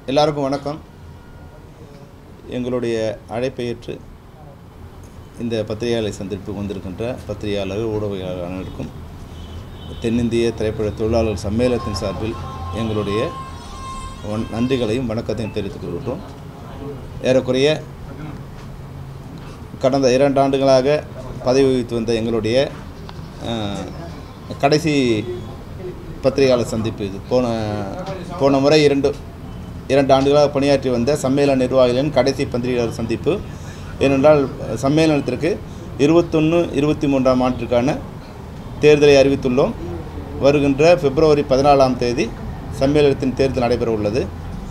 எல்லாருக்கும் வணக்கம் எங்களுடைய அழைப்பை ஏற்று இந்த பத்திரிகையாளர் சந்திப்புக்கு வந்திருக்கின்ற பத்திரிகையாளர்கள் ஊடகவியலாளர் அனைவருக்கும் தென்னிந்திய திரைப்பட தொழிலாளர் சம்மேளனத்தின் சார்பில் எங்களுடைய வன்- நன்றிகளையும் வணக்கத்தையும் தெரிவித்துக் கொள்கிறோம் ஏறக்குறைய கடந்த இரண்டு ஆண்டுகளாக பதவி வகித்து வந்த எங்களுடைய அஹ், கடைசி பத்திரிகையாளர் சந்திப்பு இது போன போன முறை இரண்டு இரண்டு ஆண்டுகளாக பணியாற்றி வந்த சம்மேளன நிர்வாகிகளின் கடைசி பத்திரிகையாளர் சந்திப்பு ஏனென்றால் சம்மேளனத்திற்கு இருபத்தொன்று இருபத்தி மூன்றாம் ஆண்டிற்கான தேர்தலை அறிவித்துள்ளோம் வருகின்ற பிப்ரவரி பதினாலாம் தேதி சம்மேளனத்தின் தேர்தல் நடைபெற உள்ளது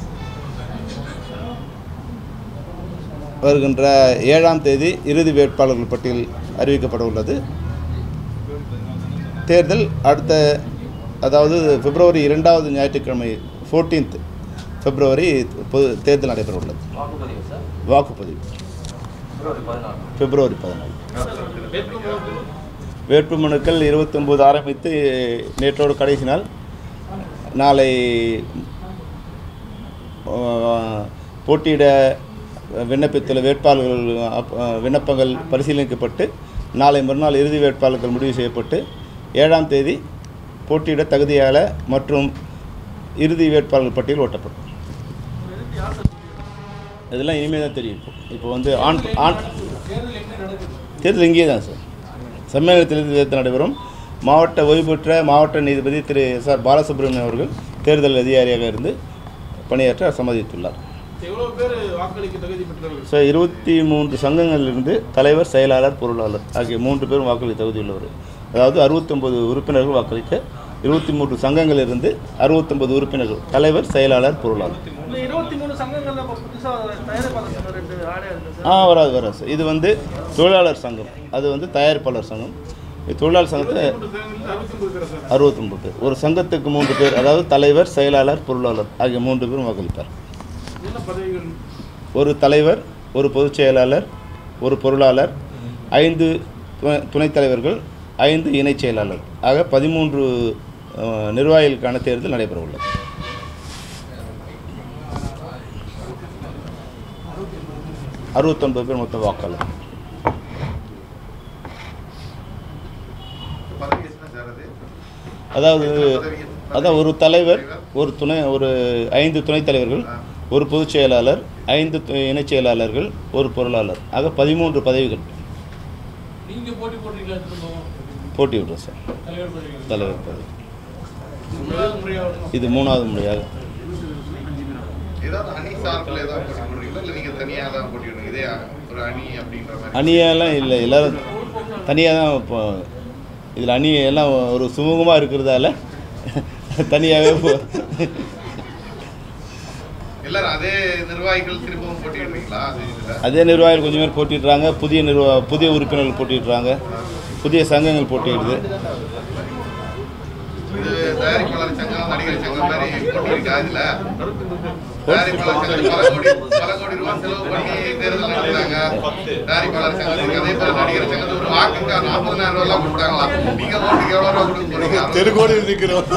வருகின்ற ஏழாம் தேதி இறுதி வேட்பாளர்கள் பட்டியல் அறிவிக்கப்பட உள்ளது தேர்தல் அடுத்த அதாவது பிப்ரவரி இரண்டாவது ஞாயிற்றுக்கிழமை ஃபோர்டீன்த் பிப்ரவரி பொது தேர்தல் நடைபெற உள்ளது வாக்குப்பதிவு சார் வாக்குப்பதிவு பிப்ரவரி பதினாலு பிப்ரவரி பதினாலு வேட்புமனுக்கள் இருபத்தொம்போது ஆரம்பித்து நேற்றோடு கடைசி நாள் நாளை ஆஹ், போட்டியிட விண்ணப்பித்துள்ள வேட்பாளர்கள் அப்- ஆஹ், விண்ணப்பங்கள் பரிசீலிக்கப்பட்டு நாளை மறுநாள் இறுதி வேட்பாளர்கள் முடிவு செய்யப்பட்டு ஏழாம் தேதி போட்டியிட தகுதியாள மற்றும் இறுதி வேட்பாளர்கள் பட்டியல் ஓட்டப்படும் இதெல்லாம் இனிமேல் தான் தெரியும் இப்போ இப்போ வந்து ஆன் ஆன் தேர்தல் இங்கே தான் சார் சம்மேளனத்தில் தேர்தல் நடைபெறும் மாவட்ட ஓய்வு பெற்ற மாவட்ட நீதிபதி திரு எஸ் ஆர் பாலசுப்ரமணியம் அவர்கள் தேர்தல் அதிகாரியாக இருந்து பணியாற்ற சம்மதித்துள்ளார் எவ்வளவு பேர் வாக்களிக்க தகுதி பெற்றவர்கள் ஸோ இருபத்தி மூன்று சங்கங்களிலிருந்து தலைவர் செயலாளர் பொருளாளர் ஆகிய மூன்று பேரும் வாக்களிக்க தகுதியுள்ளவர் அதாவது அறுபத்தொம்பது உறுப்பினர்கள் வாக்களிக்க இருபத்தி மூன்று சங்கங்களிலிருந்து அறுபத்தொம்பது உறுப்பினர்கள் தலைவர் செயலாளர் பொருளாளர் இந்த இருபத்தி மூணு சங்கங்கள்ல இப்போ புதுசா தயாரிப்பாளர் சங்கம் ரெண்டு ஆடையா இருக்கு சார் ஆ வராது வராது சார் இது வந்து தொழிலாளர் சங்கம் அது வந்து தயாரிப்பாளர் சங்கம் இது தொழிலாளர் சங்கத்தை அறுபத்தொன்பது பேர் சார் அறுபத்தொம்பது பேர் ஒரு சங்கத்துக்கு மூன்று பேர் அதாவது தலைவர் செயலாளர் பொருளாளர் ஆகிய மூன்று பேரும் வாக்களிப்பார் என்ன பதவிகள் ஒரு தலைவர் ஒரு பொதுச் செயலாளர் ஒரு பொருளாளர் ஐந்து துணை- துணைத் தலைவர்கள் ஐந்து இணைச் செயலாளர் ஆக பதிமூன்று அஹ், நிர்வாகிகளுக்கான தேர்தல் நடைபெற உள்ளது அறுபத்தொன்பது பேர் மொத்தம் வாக்காளர் பதவி என்ன சார் அது அதாவது அதான் ஒரு தலைவர் ஒரு துணை ஒரு ஐந்து துணைத் தலைவர்கள் ஒரு பொதுச் செயலாளர் ஐந்து து- இணைச் செயலாளர்கள் ஒரு பொருளாளர் ஆக பதிமூன்று பதவிகள் நீங்க போட்டி போடுறீங்களா திரும்பவும் போட்டி விடுறோம் சார் தலைவர் பதவிகள் தலைவர் பதவி முதல் முறையா வரணும் இது மூணாவது முறையாக ஏதாவது அணி சார்பில் ஏதாவது போட்டி போடுறீங்களா இல்லை நீங்கள் தனியாக தான் போட்டி விடுறீங்க இதே ஒரு அணி அப்படின்ற மாதிரி அணியெல்லாம் இல்லை எல்லாரும் தனியாக தான் இப்போ இதில் அணி எல்லாம் ஒரு சுமூகமாக இருக்கிறதால தனியாகவே போ- எல்லாரும் அதே நிர்வாகிகள் திரும்பவும் போட்டி விடுறீங்களா அது இதில் அதே நிர்வாகிகள் கொஞ்சம் பேர் போட்டிடுறாங்க புதிய நிர்வா புதிய உறுப்பினர்கள் போட்டிடுறாங்க புதிய சங்கங்கள் போட்டியிடுது இது தயாரிப்பாளர் சங்கம் நடிகர் சங்கம் மாதிரி போட்டி இருக்கா இதுல தயாரிப்பாளர் சங்கம் பல கோடி பல கோடி ரூபாய் செலவு பண்ணி தேர்தல் நடத்துறாங்க தயாரிப்பாளர் சங்கத்துக்கு அதே போல நடிகர் சங்கத்துக்கு ஒரு வாக்குக்கு நாற்பதனாயிரம் ரூபாய் எல்லாம் கொடுத்தாங்களா நீங்க ஓட்டுக்கு எவ்வளவு ரூபாய் கொடுக்க போறீங்க தெருக்கோடி நிற்கிறோம்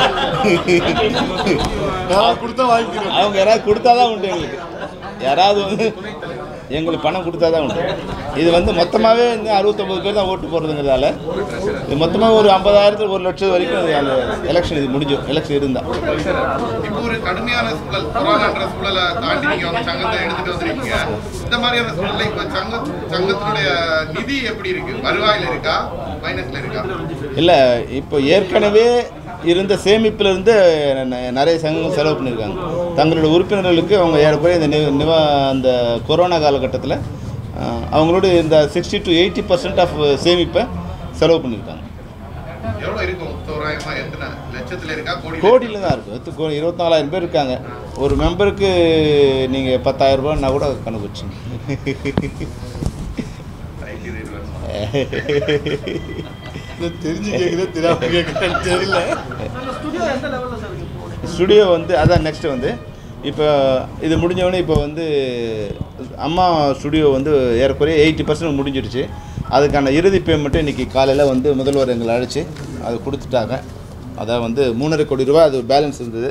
நான் கொடுத்தா வாங்கிக்கிறேன் அவங்க யாராவது கொடுத்தா தான் உண்டு எங்களுக்கு யாராவது வந்து எங்களுக்கு பணம் கொடுத்தா தான் உண்டு இது வந்து மொத்தமாகவே இந்த அறுபத்தொம்பது பேர் தான் ஓட்டு போடுறதுங்கிறதால இது மொத்தமாக ஒரு ஐம்பதாயிரத்து ஒரு லட்சம் வரைக்கும் இது அந்த எலெக்ஷன் இது முடிஞ்சோம் எலெக்ஷன் இருந்தால் இப்போ ஒரு கடுமையான சூழல் கொரோனான்ற சூழலை தாண்டி நீங்க வந்து சங்கத்தை எடுத்துட்டு வந்திருக்கீங்க இந்த மாதிரியான சூழல்ல இப்போ சங்க சங்கத்தினுடைய நிதி எப்படி இருக்கு வருவாயில இருக்கா மைனஸ்ல இருக்கா இல்லை இப்போ ஏற்கனவே இருந்த சேமிப்பிலிருந்து ந- நிறைய சங்கங்கள் செலவு பண்ணியிருக்காங்க தங்களோட உறுப்பினர்களுக்கு அவங்க ஏறக்குறைய இந்த நி- நிவா அந்த கொரோனா காலகட்டத்தில் அஹ், அவங்களோட இந்த sixty to eighty percent of சேமிப்பை செலவு பண்ணியிருக்காங்க எவ்வளவு இருக்கும் தோராயமா எத்தனை லட்சத்துல இருக்கா கோடி கோடியில் தான் இருக்கும் எத்து கோ இருபத்தி நாலாயிரம் பேர் இருக்காங்க ஒரு மெம்பருக்கு நீங்கள் பத்தாயிரம் ரூபான்னா கூட கணக்கு வச்சுங்க இதை தெரிஞ்சு கேட்குதே தெரியாம கேட்குறேன்னு தெரியல அந்த ஸ்டுடியோ எந்த லெவல்ல சார் இருக்கு இப்போ ஸ்டுடியோ வந்து அதான் நெக்ஸ்ட் வந்து இப்போ இது முடிஞ்சவொடனே இப்போ வந்து அம்மா ஸ்டுடியோ வந்து ஏறக்குறைய எயிட்டி பர்சன்ட் முடிஞ்சிடுச்சு அதுக்கான இறுதி பேமெண்ட்டு இன்றைக்கி காலையில் வந்து முதல்வர் எங்களை அழைச்சி அது கொடுத்துட்டாங்க அதான் வந்து மூணரை கோடி ரூபாய் அது பேலன்ஸ் இருந்தது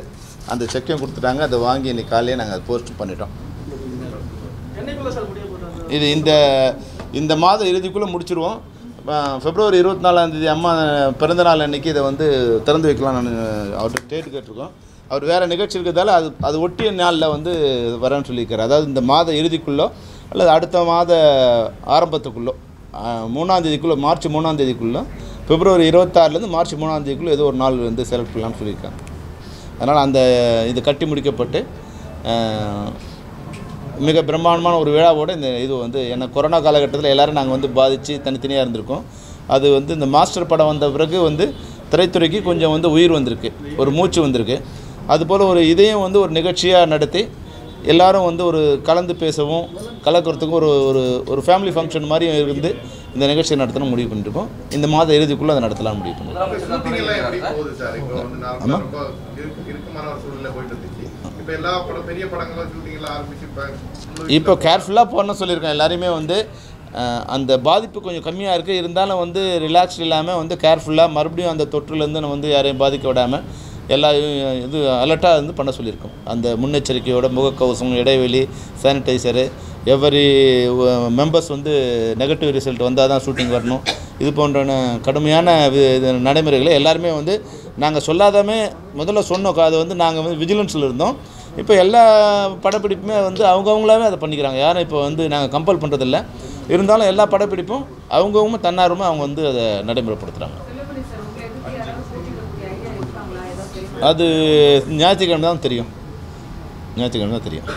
அந்த செக்கையும் கொடுத்துட்டாங்க அதை வாங்கி இன்னைக்கு காலையே நாங்கள் போஸ்ட் பண்ணிட்டோம் என்னைக்குள்ள சார் முடிய போகிறாங்க இது இந்த இந்த மாத இறுதிக்குள்ளே முடிச்சிருவோம் அஹ் பிப்ரவரி இருபத்தி நாலாந்தேதி அம்மா பிறந்த நாள் அன்னைக்கு இதை வந்து திறந்து வைக்கலாம் நான் அவர்கிட்ட டேட் கேட்டிருக்கோம் அவர் வேறு நிகழ்ச்சி இருக்கிறதால அது அது ஒட்டிய நாளில் வந்து வரேன்னு சொல்லியிருக்காரு அதாவது இந்த மாத இறுதிக்குள்ளோ அல்லது அடுத்த மாத ஆரம்பத்துக்குள்ளோ அஹ் மூணாம் தேதிக்குள்ளே மார்ச் மூணாம் தேதிக்குள்ளோ பிப்ரவரி இருபத்தாறுலேருந்து மார்ச் மூணாம் தேதிக்குள்ளே ஏதோ ஒரு நாள் வந்து செலக்ட் பண்ணலாம்னு சொல்லியிருக்காங்க அதனால் அந்த இது கட்டி முடிக்கப்பட்டு அஹ், மிக பிரம்மாண்டமான ஒரு விழாவோட இந்த இது வந்து ஏன்னா கொரோனா காலகட்டத்தில் எல்லாரும் நாங்கள் வந்து பாதித்து தனித்தனியாக இருந்திருக்கோம் அது வந்து இந்த மாஸ்டர் படம் வந்த பிறகு வந்து திரைத்துறைக்கு கொஞ்சம் வந்து உயிர் வந்திருக்கு ஒரு மூச்சு வந்திருக்கு அதுபோல் ஒரு இதையும் வந்து ஒரு நிகழ்ச்சியாக நடத்தி எல்லாரும் வந்து ஒரு கலந்து பேசவும் கலக்கிறதுக்கும் ஒரு ஒரு ஒரு ஃபேமிலி ஃபங்க்ஷன் மாதிரி இருந்து இந்த நிகழ்ச்சியை நடத்தணும் முடிவு பண்ணியிருக்கோம் இந்த மாத இறுதிக்குள்ளே அதை நடத்தலாம் முடிவு பண்ணியிருக்கோம் இப்ப shooting எல்லாம் எப்படி போகுது சார் இப்போ வந்து நான் ரொம்ப இருக்கு- இறுக்கமான ஒரு சூழ்நிலை போயிட்டு இருந்துச்சு இப்போ எல்லா படம் பெரிய படங்களும் ஷூட்டிங் எல்லாம் ஆரம்பிச்சு இப்போ இப்போ கேர்ஃபுல்லாக போடணும் சொல்லியிருக்கேன் எல்லாரையுமே வந்து அஹ், அந்த பாதிப்பு கொஞ்சம் கம்மியாக இருக்குது இருந்தாலும் வந்து ரிலாக்ஸ் இல்லாமல் வந்து கேர்ஃபுல்லாக மறுபடியும் அந்த தொற்றுலேருந்து நம்ம வந்து யாரையும் பாதிக்க விடாமல் எல்லா இது அலர்ட்டாக இருந்து பண்ண சொல்லியிருக்கோம் அந்த முன்னெச்சரிக்கையோட முகக்கவசம் இடைவெளி சானிடைசரு எவரி மெம்பர்ஸ் வந்து நெகட்டிவ் ரிசல்ட் வந்தால் தான் ஷூட்டிங் வரணும் இது போன்ற கடுமையான வி- இது நடைமுறைகளை எல்லாருமே வந்து நாங்கள் சொல்லாதாமே முதல்ல சொன்னோம் அதை வந்து நாங்கள் வந்து விஜிலன்ஸில் இருந்தோம் இப்போ எல்லா படப்பிடிப்புமே வந்து அவங்கவுங்களாவே அதை பண்ணிக்கிறாங்க யாரும் இப்போ வந்து நாங்கள் கம்பல் பண்ணுறதில்ல இருந்தாலும் எல்லா படப்பிடிப்பும் அவங்கவுங்க தன்னார்வமாக அவங்க வந்து அதை நடைமுறைப்படுத்துகிறாங்க செல்லுபடி சார் உங்களை எதிர்த்து யாராவது போட்டியிடக்கூடிய ஐடியா இருக்காங்களா ஏதாவது தெரியுமா அது ஞாயிற்றுக்கிழமை தான் தெரியும் ஞாயிற்றுக்கிழமை தான் தெரியும்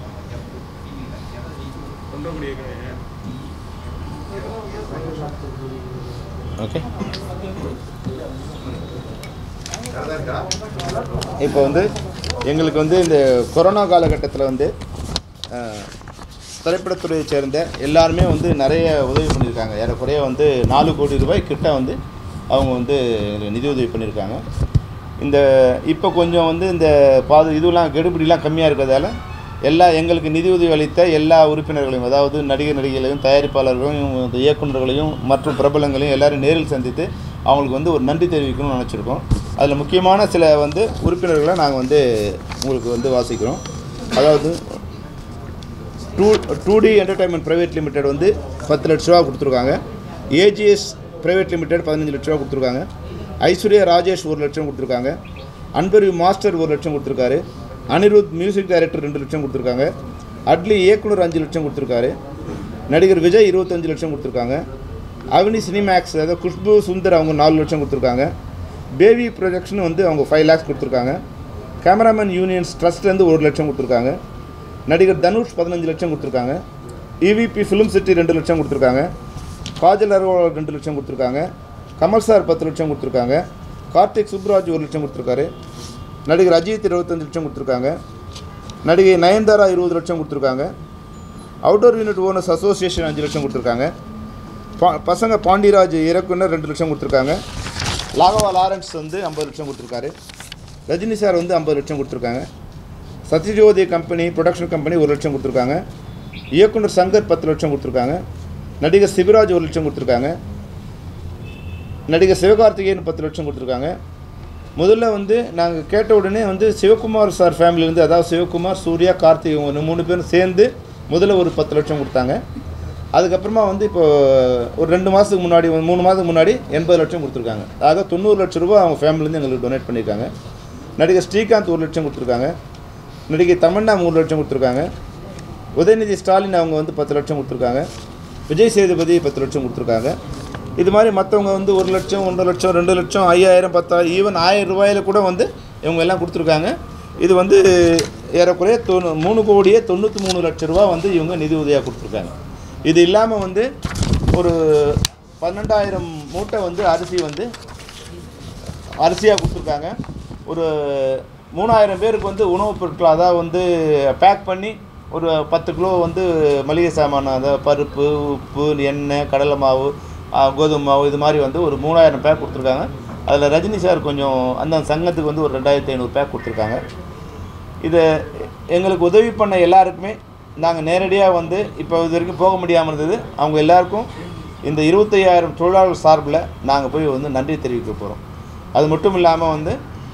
ஓகே அதான் இருக்கா இப்போ வந்து எங்களுக்கு வந்து இந்த கொரோனா காலகட்டத்தில் வந்து அஹ், திரைப்படத்துறையை சேர்ந்த எல்லாருமே வந்து நிறைய உதவி பண்ணியிருக்காங்க ஏறக்குறைய வந்து நாலு கோடி ரூபாய் கிட்ட வந்து அவங்க வந்து எங்களுக்கு நிதி உதவி பண்ணியிருக்காங்க இந்த இப்போ கொஞ்சம் வந்து இந்த பாது இதுலாம் கெடுபிடிலாம் கம்மியாக இருக்கிறதால எல்லா எங்களுக்கு நிதி உதவி அளித்த எல்லா உறுப்பினர்களையும் அதாவது நடிகர் நடிகைகளையும் தயாரிப்பாளர்களையும் இந்த இயக்குநர்களையும் மற்றும் பிரபலங்களையும் எல்லாரும் நேரில் சந்தித்து அவங்களுக்கு வந்து ஒரு நன்றி தெரிவிக்கணும்னு நினச்சிருக்கோம் அதில் முக்கியமான சில வந்து உறுப்பினர்களை நாங்கள் வந்து உங்களுக்கு வந்து வாசிக்கிறோம் அதாவது two two T entertainment private limited வந்து பத்து லட்ச ரூபா கொடுத்துருக்காங்க ஏஜிஎஸ் ப்ரைவேட் லிமிடெட் பதினஞ்சு லட்ச ரூபா கொடுத்துருக்காங்க ஐஸ்வர்யா ராஜேஷ் ஒரு லட்சம் கொடுத்துருக்காங்க அன்பரிவு மாஸ்டர் ஒரு லட்சம் கொடுத்துருக்காரு அனிருத் மியூசிக் டைரக்டர் ரெண்டு லட்சம் கொடுத்துருக்காங்க அட்லி இயக்குனர் அஞ்சு லட்சம் கொடுத்துருக்காரு நடிகர் விஜய் இருபத்தஞ்சு லட்சம் கொடுத்துருக்காங்க அவனி சினிமேக்ஸ் அதாவது குஷ்பு சுந்தர் அவங்க நாலு லட்சம் கொடுத்துருக்காங்க பேபி ப்ரொஜெக்ஷன் வந்து அவங்க ஃபைவ் லேக்ஸ் கொடுத்துருக்காங்க கேமராமேன் யூனியன்ஸ் ட்ரஸ்ட்லேருந்து ஒரு லட்சம் கொடுத்துருக்காங்க நடிகர் தனுஷ் பதினஞ்சு லட்சம் கொடுத்துருக்காங்க இவிபி ஃபிலிம் சிட்டி ரெண்டு லட்சம் கொடுத்துருக்காங்க காஜல் அகர்வால் ரெண்டு லட்சம் கொடுத்துருக்காங்க கமல் சார் பத்து லட்சம் கொடுத்துருக்காங்க கார்த்திக் சுப்ராஜ் ஒரு லட்சம் கொடுத்துருக்காரு நடிகர் அஜித் இருபத்தஞ்சு லட்சம் கொடுத்துருக்காங்க நடிகை நயன்தாரா இருபது லட்சம் கொடுத்துருக்காங்க அவுட்டோர் யூனிட் ஓனர்ஸ் அசோசியேஷன் அஞ்சு லட்சம் கொடுத்துருக்காங்க பா பசங்க பாண்டியராஜ் இறக்குனர் ரெண்டு லட்சம் கொடுத்துருக்காங்க லாகவா லாரன்ஸ் வந்து ஐம்பது லட்சம் கொடுத்துருக்காரு ரஜினி சார் வந்து ஐம்பது லட்சம் கொடுத்துருக்காங்க சத்யஜோதி கம்பெனி ப்ரொடக்ஷன் கம்பெனி ஒரு லட்சம் கொடுத்துருக்காங்க இயக்குனர் சங்கர் பத்து லட்சம் கொடுத்துருக்காங்க நடிகர் சிவராஜ் ஒரு லட்சம் கொடுத்துருக்காங்க நடிகர் சிவகார்த்திகேயன் பத்து லட்சம் கொடுத்துருக்காங்க முதல்ல வந்து நாங்கள் கேட்ட உடனே வந்து சிவகுமார் சார் ஃபேமிலியிலேருந்து அதாவது சிவகுமார் சூர்யா கார்த்திக் இவங்க மூணு பேரும் சேர்ந்து முதல்ல ஒரு பத்து லட்சம் கொடுத்தாங்க அதுக்கப்புறமா வந்து இப்போ ஒரு ரெண்டு மாதத்துக்கு முன்னாடி ஒரு மூணு மாதத்துக்கு முன்னாடி எண்பது லட்சம் கொடுத்துருக்காங்க ஆக தொண்ணூறு லட்சம் ரூபாய் அவங்க ஃபேமிலிலேருந்து எங்களுக்கு டொனேட் பண்ணியிருக்காங்க நடிகர் ஸ்ரீகாந்த் ஒரு லட்சம் கொடுத்துருக்காங்க நடிகை தமன்னா மூணு லட்சம் கொடுத்துருக்காங்க உதயநிதி ஸ்டாலின் அவங்க வந்து பத்து லட்சம் கொடுத்துருக்காங்க விஜய் சேதுபதி பத்து லட்சம் கொடுத்துருக்காங்க இது மாதிரி மற்றவங்க வந்து ஒரு லட்சம் ஒன்றரை லட்சம் ரெண்டு லட்சம் ஐயாயிரம் பத்தாயிரம் ஈவன் ஆயிரம் ரூபாயில் கூட வந்து இவங்க எல்லாம் கொடுத்துருக்காங்க இது வந்து ஏறக்குறைய தொண்ணூ மூணு கோடியே தொண்ணூற்றி மூணு லட்ச ரூபா வந்து இவங்க நிதி உதவியாக கொடுத்துருக்காங்க இது இல்லாமல் வந்து ஒரு பன்னெண்டாயிரம் மூட்டை வந்து அரிசி வந்து அரிசியாக கொடுத்துருக்காங்க ஒரு மூணாயிரம் பேருக்கு வந்து உணவுப் பொருட்கள் அதாவது வந்து பேக் பண்ணி ஒரு பத்து கிலோ வந்து மளிகை சாமான் அதாவது பருப்பு உப்பு எண்ணெய் கடலை மாவு ஆ, கோதுமை மாவு இது மாதிரி வந்து ஒரு மூணாயிரம் பேக் கொடுத்துருக்காங்க அதில் ரஜினி சார் கொஞ்சம் அந்த சங்கத்துக்கு வந்து ஒரு ரெண்டாயிரத்தி ஐநூறு பேக் கொடுத்துருக்காங்க இதை எங்களுக்கு உதவி பண்ண எல்லாருக்குமே நாங்கள் நேரடியாக வந்து இப்போ இது வரைக்கும் போக முடியாமல் இருந்தது அவங்க எல்லாருக்கும் இந்த இருபத்தையாயிரம் தொழிலாளர் சார்பில் நாங்கள் போய் வந்து நன்றி தெரிவிக்க போகிறோம் அது மட்டும் இல்லாமல் வந்து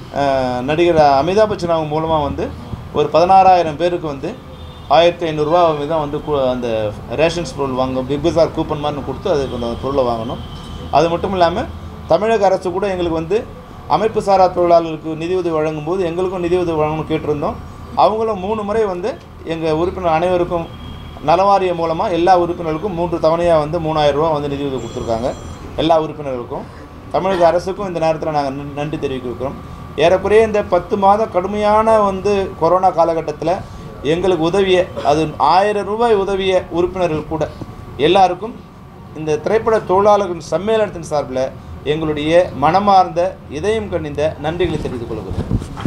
அஹ், நடிகர் அமிதாப் பச்சன் அவங்க மூலமாக வந்து ஒரு பதினாறாயிரம் பேருக்கு வந்து ஆயிரத்தி ஐநூறுரூவா தான் வந்து கு- அந்த ரேஷன்ஸ் பொருள் வாங்க பிக் பஜார் கூப்பன் மாதிரி கொடுத்து அதுக்கு அந்த பொருளை வாங்கணும் அது மட்டும் இல்லாமல் தமிழக அரசு கூட எங்களுக்கு வந்து அமைப்பு சாரா தொழிலாளர்களுக்கு நிதியுதவி வழங்கும்போது எங்களுக்கும் நிதியுதவி வழங்கணும்னு கேட்டிருந்தோம் அவங்களும் மூணு முறை வந்து எங்கள் உறுப்பினர் அனைவருக்கும் நலவாரிய மூலமாக எல்லா உறுப்பினர்களுக்கும் மூன்று தவணையாக வந்து மூணாயிரம் ரூபா வந்து நிதியுதவி கொடுத்துருக்காங்க எல்லா உறுப்பினர்களுக்கும் தமிழக அரசுக்கும் இந்த நேரத்தில் நாங்கள் நன்றி தெரிவிக்கிறோம் ஏறக்குறைய இந்த பத்து மாத கடுமையான வந்து கொரோனா காலகட்டத்தில் எங்களுக்கு உதவிய அது ஆயிரம் ரூபாய் உதவிய உறுப்பினர்கள் கூட எல்லாருக்கும் இந்த திரைப்பட தொழிலாளர்கள் சம்மேளனத்தின் சார்பில் எங்களுடைய மனமார்ந்த இதயம் கண்ணிந்த நன்றிகளை தெரிவித்துக் கொள்கிறோம்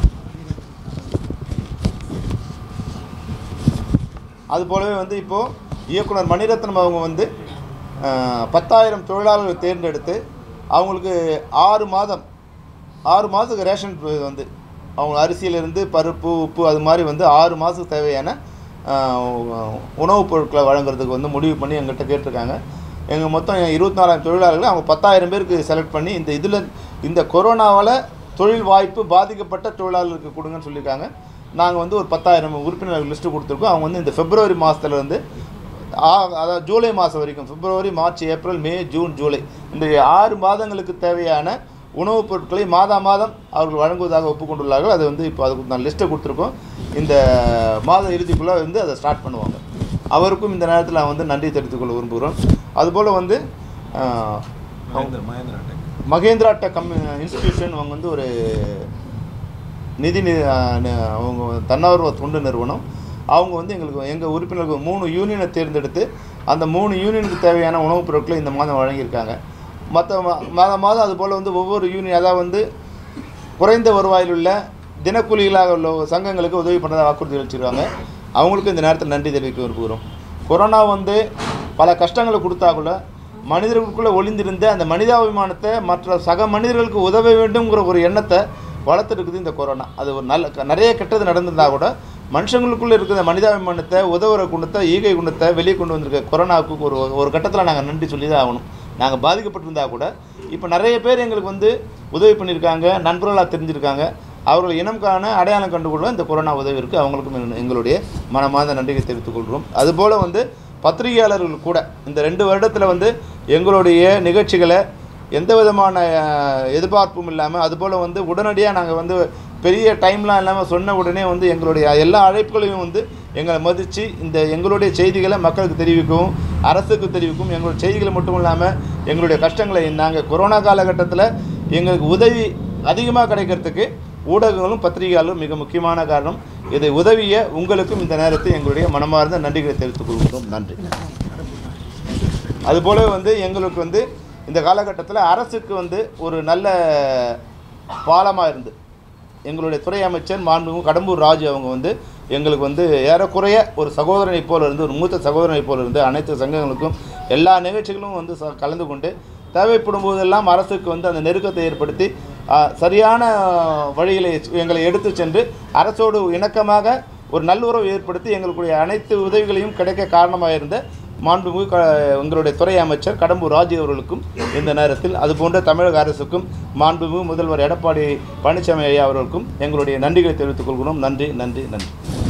அது போலவே வந்து இப்போது இயக்குனர் மணிரத்னம் அவங்க வந்து அஹ், பத்தாயிரம் தொழிலாளர்களை தேர்ந்தெடுத்து அவங்களுக்கு ஆறு மாதம் ஆறு மாதத்துக்கு ரேஷன் ப- வந்து அவங்க அரிசியிலிருந்து பருப்பு உப்பு அது மாதிரி வந்து ஆறு மாதத்துக்கு தேவையான அஹ், உணவுப் பொருட்களை வழங்குறதுக்கு வந்து முடிவு பண்ணி எங்கள்கிட்ட கேட்டிருக்காங்க எங்கள் மொத்தம் இருபத்தி நாலாயிரம் தொழிலாளர்கள் அவங்க பத்தாயிரம் பேருக்கு செலக்ட் பண்ணி இந்த இதில் இந்த கொரோனாவால் தொழில் வாய்ப்பு பாதிக்கப்பட்ட தொழிலாளர்களுக்கு கொடுங்கன்னு சொல்லியிருக்காங்க நாங்கள் வந்து ஒரு பத்தாயிரம் உறுப்பினர்கள் லிஸ்ட்டு கொடுத்துருக்கோம் அவங்க வந்து இந்த பிப்ரவரி மாதத்துலேருந்து அதாவது ஜூலை மாதம் வரைக்கும் பிப்ரவரி மார்ச் ஏப்ரல் மே ஜூன் ஜூலை இந்த ஆறு மாதங்களுக்கு தேவையான உணவுப் பொருட்களை மாதா மாதம் அவர்கள் வழங்குவதாக ஒப்புக்கொண்டுள்ளார்கள் அது வந்து இப்போ அதுக்கு நான் லிஸ்ட்டை கொடுத்துருக்கோம் இந்த மாத இறுதிக்குள்ளே வந்து அதை ஸ்டார்ட் பண்ணுவாங்க அவருக்கும் இந்த நேரத்தில் நான் வந்து நன்றி தெரிவித்துக் கொள்ள விரும்புகிறோம் அதுபோல் வந்து ஆஹ், மகேந்திரா டெக் கம் இன்ஸ்டிடியூஷன் அவங்க வந்து ஒரு நிதி நி- ஆஹ் ந- அவங்க தன்னார்வ தொண்டு நிறுவனம் அவங்க வந்து எங்களுக்கு எங்கள் உறுப்பினர்களுக்கு மூணு யூனியனை தேர்ந்தெடுத்து அந்த மூணு யூனியனுக்கு தேவையான உணவுப் பொருட்களை இந்த மாதம் வழங்கியிருக்காங்க மற்ற மாதம் மாதம் அது போல் வந்து ஒவ்வொரு யூனியன் அதாவது வந்து குறைந்த வருவாயில் உள்ள தினக்கூலிகளாக உள்ள சங்கங்களுக்கு உதவி பண்ணுறதா வாக்குறுதி அளிச்சிருக்காங்க அவங்களுக்கும் இந்த நேரத்தில் நன்றி தெரிவிக்க விரும்புகிறோம் கொரோனா வந்து பல கஷ்டங்களை கொடுத்தா கூட மனிதர்களுக்குள்ளே ஒளிந்திருந்த அந்த மனிதாபிமானத்தை மற்ற சக மனிதர்களுக்கு உதவ வேண்டும்ங்கிற ஒரு எண்ணத்தை வளர்த்துருக்குது இந்த கொரோனா அது ஒரு நல்ல க- நிறைய கெட்டது நடந்திருந்தா கூட மனுஷங்களுக்குள்ளே இருக்கிற மனிதாபிமானத்தை உதவுற குணத்தை ஈகை குணத்தை வெளியே கொண்டு வந்திருக்க கொரோனாவுக்கு ஒரு ஒரு கட்டத்தில் நாங்கள் நன்றி சொல்லி தான் ஆகணும் நாங்கள் பாதிக்கப்பட்டிருந்தா கூட இப்போ நிறைய பேர் எங்களுக்கு வந்து உதவி பண்ணியிருக்காங்க நண்பர்களாக தெரிஞ்சிருக்காங்க அவர்கள் இனம் காண அடையாளம் கண்டுகொள்ள இந்த கொரோனா உதவி இருக்குது அவங்களுக்கும் எங்க- எங்களுடைய மனமார்ந்த நன்றியை தெரிவித்துக் கொள்கிறோம் அதுபோல் வந்து பத்திரிகையாளர்கள் கூட இந்த ரெண்டு வருடத்தில் வந்து எங்களுடைய நிகழ்ச்சிகளை எந்த விதமான அஹ், எதிர்பார்ப்பும் இல்லாமல் அதுபோல் வந்து உடனடியாக நாங்கள் வந்து பெரிய டைம்லாம் இல்லாமல் சொன்ன உடனே வந்து எங்களுடைய எல்லா அழைப்புகளையும் வந்து எங்களை மதித்து இந்த எங்களுடைய செய்திகளை மக்களுக்கு தெரிவிக்கவும் அரசுக்கு தெரிவிக்கும் எங்களுடைய செய்திகளை மட்டும் இல்லாமல் எங்களுடைய கஷ்டங்களை நாங்கள் கொரோனா காலகட்டத்தில் எங்களுக்கு உதவி அதிகமாக கிடைக்கிறதுக்கு ஊடகங்களும் பத்திரிகையாளரும் மிக முக்கியமான காரணம் இதை உதவிய உங்களுக்கும் இந்த நேரத்தில் எங்களுடைய மனமார்ந்த நன்றிகளை தெரிவித்துக் கொள்கிறோம் நன்றி அதுபோல வந்து எங்களுக்கு வந்து இந்த காலகட்டத்தில் அரசுக்கு வந்து ஒரு நல்ல பாலமாக இருந்து எங்களுடைய துறை அமைச்சர் மாண்புமிகு கடம்பூர் ராஜு அவங்க வந்து எங்களுக்கு வந்து ஏறக்குறைய ஒரு சகோதரனை போல இருந்து ஒரு மூத்த சகோதரனை போல இருந்து அனைத்து சங்கங்களுக்கும் எல்லா நிகழ்ச்சிகளும் வந்து ச- கலந்து கொண்டு தேவைப்படும் போதெல்லாம் அரசுக்கு வந்து அந்த நெருக்கத்தை ஏற்படுத்தி ஆ, சரியான வழிகளை எங்களை எடுத்து சென்று அரசோடு இணக்கமாக ஒரு நல்லுறவு ஏற்படுத்தி எங்களுடைய அனைத்து உதவிகளையும் கிடைக்க காரணமாக இருந்த மாண்புமிகு க எங்களுடைய துறை அமைச்சர் கடம்பூர் ராஜு அவர்களுக்கும் இந்த நேரத்தில் அதுபோன்ற தமிழக அரசுக்கும் மாண்புமிகு முதல்வர் எடப்பாடி பழனிசாமி ஐயா அவர்களுக்கும் எங்களுடைய நன்றிகளை தெரிவித்துக் கொள்கிறோம் நன்றி நன்றி நன்றி